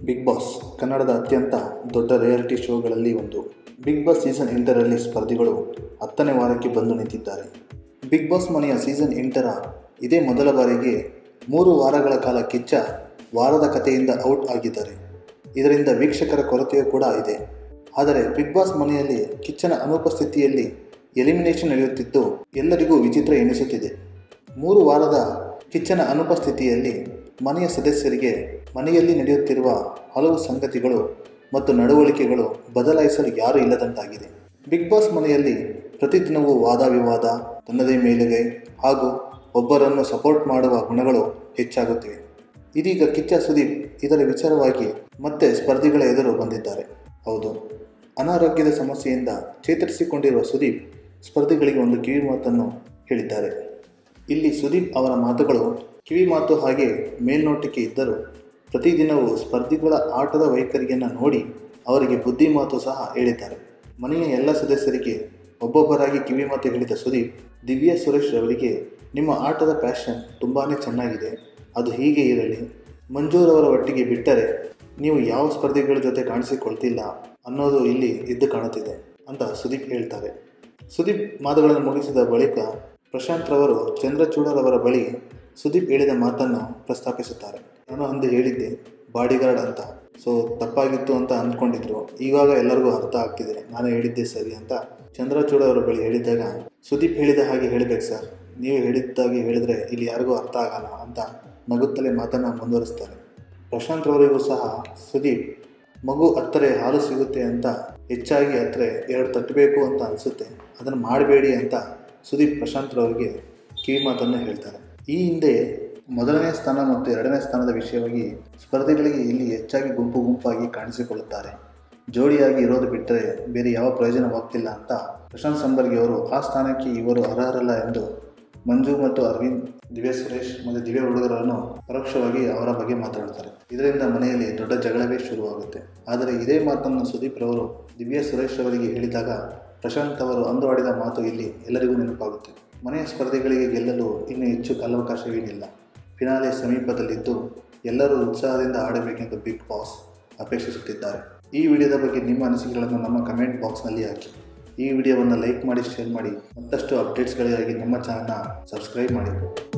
big boss ಕನ್ನಡದ ಅತ್ಯಂತ ದೊಡ್ಡ ರಿಯಾಲಿಟಿ ಶೋಗಳಲ್ಲಿ ಒಂದು ಬಿಗ್ ಬಾಸ್ ಸೀಸನ್ ಎಂಟರಲ್ಲಿ ಸ್ಪರ್ಧಿಗಳು ಹತ್ತನೇ ವಾರಕ್ಕೆ ಬಂದು ನಿಂತಿದ್ದಾರೆ ಬಿಗ್ ಬಾಸ್ ಮನೆಯ ಸೀಸನ್ ಎಂಟರ ಇದೇ ಮೊದಲ ಬಾರಿಗೆ ಮೂರು ವಾರಗಳ ಕಾಲ ಕಿಚ್ಚ ವಾರದ ಕಥೆಯಿಂದ ಔಟ್ ಆಗಿದ್ದಾರೆ ಇದರಿಂದ ವೀಕ್ಷಕರ ಕೊರತೆಯೂ ಕೂಡ ಇದೆ ಆದರೆ ಬಿಗ್ ಬಾಸ್ ಮನೆಯಲ್ಲಿ ಕಿಚ್ಚನ ಅನುಪಸ್ಥಿತಿಯಲ್ಲಿ ಎಲಿಮಿನೇಷನ್ ನಡೆಯುತ್ತಿದ್ದು ಎಲ್ಲರಿಗೂ ವಿಚಿತ್ರ ಎನಿಸುತ್ತಿದೆ ಮೂರು ವಾರದ ಕಿಚ್ಚನ ಅನುಪಸ್ಥಿತಿಯಲ್ಲಿ ಮನೆಯ ಸದಸ್ಯರಿಗೆ ಮನೆಯಲ್ಲಿ ನಡೆಯುತ್ತಿರುವ ಹಲವು ಸಂಗತಿಗಳು ಮತ್ತು ನಡವಳಿಕೆಗಳು ಬದಲಾಯಿಸಲು ಯಾರೂ ಇಲ್ಲದಂತಾಗಿದೆ ಬಿಗ್ ಬಾಸ್ ಮನೆಯಲ್ಲಿ ಪ್ರತಿದಿನವೂ ವಾದ ವಿವಾದ ತನ್ನದೇ ಮೇಲುಗೈ ಹಾಗೂ ಒಬ್ಬರನ್ನು ಸಪೋರ್ಟ್ ಮಾಡುವ ಗುಣಗಳು ಹೆಚ್ಚಾಗುತ್ತಿವೆ ಇದೀಗ ಕಿಚ್ಚ ಸುದೀಪ್ ಇದರ ವಿಚಾರವಾಗಿ ಮತ್ತೆ ಸ್ಪರ್ಧಿಗಳ ಎದುರು ಬಂದಿದ್ದಾರೆ ಹೌದು ಅನಾರೋಗ್ಯದ ಸಮಸ್ಯೆಯಿಂದ ಚೇತರಿಸಿಕೊಂಡಿರುವ ಸುದೀಪ್ ಸ್ಪರ್ಧಿಗಳಿಗೆ ಒಂದು ಕಿವಿ ಮಾತನ್ನು ಹೇಳಿದ್ದಾರೆ ಇಲ್ಲಿ ಸುದೀಪ್ ಅವರ ಮಾತುಗಳು ಕಿವಿ ಮಾತು ಹಾಗೆ ಮೇಲ್ನೋಟಕ್ಕೆ ಇದ್ದರೂ ಪ್ರತಿದಿನವೂ ಸ್ಪರ್ಧಿಗಳ ಆಟದ ವೈಖರಿಯನ್ನು ನೋಡಿ ಅವರಿಗೆ ಬುದ್ಧಿ ಮಾತು ಸಹ ಹೇಳಿದ್ದಾರೆ ಮನೆಯ ಎಲ್ಲ ಸದಸ್ಯರಿಗೆ ಒಬ್ಬೊಬ್ಬರಾಗಿ ಕಿವಿ ಮಾತು ಹೇಳಿದ ಸುದೀಪ್ ದಿವ್ಯಾ ಸುರೇಶ್ ಅವರಿಗೆ ನಿಮ್ಮ ಆಟದ ಪ್ಯಾಷನ್ ತುಂಬಾ ಚೆನ್ನಾಗಿದೆ ಅದು ಹೀಗೆ ಇರಲಿ ಮಂಜೂರವರ ಒಟ್ಟಿಗೆ ಬಿಟ್ಟರೆ ನೀವು ಯಾವ ಸ್ಪರ್ಧಿಗಳ ಜೊತೆ ಕಾಣಿಸಿಕೊಳ್ತಿಲ್ಲ ಅನ್ನೋದು ಇಲ್ಲಿ ಎದ್ದು ಕಾಣುತ್ತಿದೆ ಅಂತ ಸುದೀಪ್ ಹೇಳ್ತಾರೆ ಸುದೀಪ್ ಮಾತುಗಳನ್ನು ಮುಗಿಸಿದ ಬಳಿಕ ಪ್ರಶಾಂತ್ ರವರು ಚಂದ್ರಚೂಡರವರ ಬಳಿ ಸುದೀಪ್ ಹೇಳಿದ ಮಾತನ್ನು ಪ್ರಸ್ತಾಪಿಸುತ್ತಾರೆ ನಾನು ಅಂದು ಹೇಳಿದ್ದೆ ಬಾಡಿಗಾರ್ಡ್ ಅಂತ ಸೊ ತಪ್ಪಾಗಿತ್ತು ಅಂತ ಅಂದ್ಕೊಂಡಿದ್ರು ಇವಾಗ ಎಲ್ಲರಿಗೂ ಅರ್ಥ ಆಗ್ತಿದೆ ನಾನು ಹೇಳಿದ್ದೆ ಸರಿ ಅಂತ ಚಂದ್ರಚೂಡ ಅವರ ಬಳಿ ಹೇಳಿದಾಗ ಸುದೀಪ್ ಹೇಳಿದ ಹಾಗೆ ಹೇಳಬೇಕು ಸರ್ ನೀವು ಹೇಳಿದ್ದಾಗಿ ಹೇಳಿದರೆ ಇಲ್ಲಿ ಯಾರಿಗೂ ಅರ್ಥ ಆಗಲ್ಲ ಅಂತ ನಗುತ್ತಲೇ ಮಾತನ್ನು ಮುಂದುವರಿಸ್ತಾರೆ ಪ್ರಶಾಂತ್ ರವರಿಗೂ ಸಹ ಸುದೀಪ್ ಮಗು ಹತ್ತರೆ ಹಾಲು ಸಿಗುತ್ತೆ ಅಂತ ಹೆಚ್ಚಾಗಿ ಹತ್ತರೆ ಎರಡು ತಟ್ಟಬೇಕು ಅಂತ ಅನಿಸುತ್ತೆ ಅದನ್ನು ಮಾಡಬೇಡಿ ಅಂತ ಸುದೀಪ್ ಪ್ರಶಾಂತ್ ರವರಿಗೆ ಕಿವಿ ಮಾತನ್ನು ಹೇಳ್ತಾರೆ ಈ ಹಿಂದೆ ಮೊದಲನೇ ಸ್ಥಾನ ಮತ್ತು ಎರಡನೇ ಸ್ಥಾನದ ವಿಷಯವಾಗಿ ಸ್ಪರ್ಧಿಗಳಿಗೆ ಇಲ್ಲಿ ಹೆಚ್ಚಾಗಿ ಗುಂಪು ಗುಂಪಾಗಿ ಕಾಣಿಸಿಕೊಳ್ಳುತ್ತಾರೆ ಜೋಡಿಯಾಗಿ ಇರೋದು ಬಿಟ್ಟರೆ ಬೇರೆ ಯಾವ ಪ್ರಯೋಜನವಾಗ್ತಿಲ್ಲ ಅಂತ ಪ್ರಶಾಂತ್ ಸಂಬರ್ಗಿ ಅವರು ಆ ಸ್ಥಾನಕ್ಕೆ ಇವರು ಅರ್ಹರಲ್ಲ ಎಂದು ಮಂಜು ಮತ್ತು ಅರವಿಂದ್ ದಿವ್ಯ ಸುರೇಶ್ ಮತ್ತು ದಿವ್ಯ ಹುಡುಗರನ್ನು ಪರೋಕ್ಷವಾಗಿ ಅವರ ಬಗ್ಗೆ ಮಾತನಾಡ್ತಾರೆ ಇದರಿಂದ ಮನೆಯಲ್ಲಿ ದೊಡ್ಡ ಜಗಳವೇ ಶುರುವಾಗುತ್ತೆ ಆದರೆ ಇದೇ ಮಾತನ್ನು ಸುದೀಪ್ ರವರು ದಿವ್ಯ ಸುರೇಶ್ ಅವರಿಗೆ ಹೇಳಿದಾಗ ಪ್ರಶಾಂತ್ ಅವರು ಅಂದು ಆಡಿದ ಮಾತು ಇಲ್ಲಿ ಎಲ್ಲರಿಗೂ ನೆನಪಾಗುತ್ತೆ ಮನೆಯ ಸ್ಪರ್ಧಿಗಳಿಗೆ ಗೆಲ್ಲಲು ಇನ್ನೂ ಹೆಚ್ಚು ಕಾಲಾವಕಾಶವೇನಿಲ್ಲ ಫಿನಾಲೆ ಸಮೀಪದಲ್ಲಿದ್ದು ಎಲ್ಲರೂ ಉತ್ಸಾಹದಿಂದ ಆಡಬೇಕೆಂದು ಬಿಗ್ ಬಾಸ್ ಅಪೇಕ್ಷಿಸುತ್ತಿದ್ದಾರೆ ಈ ವಿಡಿಯೋದ ಬಗ್ಗೆ ನಿಮ್ಮ ಅನಿಸಿಕೆಗಳನ್ನು ನಮ್ಮ ಕಮೆಂಟ್ ಬಾಕ್ಸ್ನಲ್ಲಿ ಹಾಕಿ ಈ ವಿಡಿಯೋವನ್ನು ಲೈಕ್ ಮಾಡಿ ಶೇರ್ ಮಾಡಿ ಮತ್ತಷ್ಟು ಅಪ್ಡೇಟ್ಸ್ಗಳಿಗಾಗಿ ನಮ್ಮ ಚಾನಲ್ನ ಸಬ್ಸ್ಕ್ರೈಬ್ ಮಾಡಿ